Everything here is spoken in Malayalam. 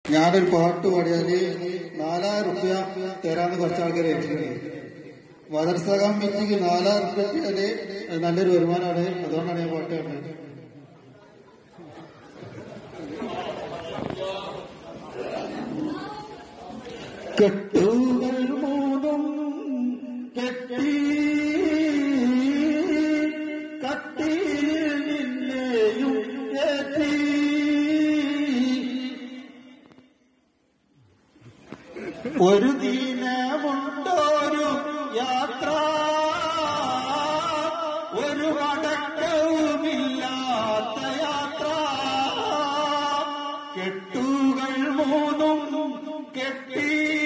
ഞാനൊരു പാട്ട് പാടിയാല് നാലായിരം റുപ്യ തരാന്ന് കുറച്ച് ആൾക്കാർ ഏറ്റിട്ടുണ്ട് മദർസ കമ്മിറ്റിക്ക് നാലായിരം റുപ്യ കിട്ടിയാല് അത് നല്ലൊരു വരുമാനമാണ് അതുകൊണ്ടാണ് ഞാൻ പാട്ട് പാടുന്നത് കെട്ടുകൾ മൂന്നും കെട്ടി കട്ടിയിൽ നിന്നെയും ഏറ്റി ഒരു ദിനമുണ്ടൊരു യാത്ര ഒരു മടക്കവുമില്ലാത്ത യാത്ര കെട്ടുകൾ മൂന്നും കെട്ടി